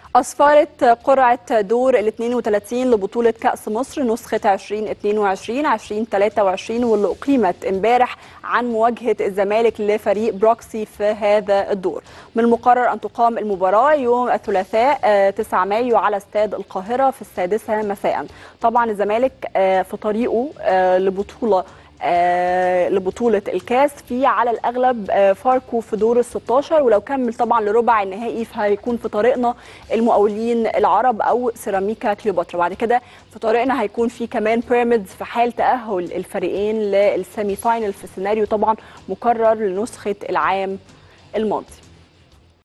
أسفرت قرعة دور ال 32 لبطولة كأس مصر نسخة 2022 2023 واللي أقيمت امبارح عن مواجهة الزمالك لفريق بروكسي في هذا الدور. من المقرر أن تقام المباراة يوم الثلاثاء 9 مايو على استاد القاهرة في السادسة مساء. طبعا الزمالك في طريقه لبطولة آه لبطولة الكاس في على الأغلب آه فاركو في دور ال 16 ولو كمل طبعا لربع النهائي فهيكون في طريقنا المقاولين العرب أو سيراميكا كليوباترا بعد كده في طريقنا هيكون في كمان بيراميدز في حال تأهل الفريقين للسيمي فاينل في سيناريو طبعا مكرر لنسخة العام الماضي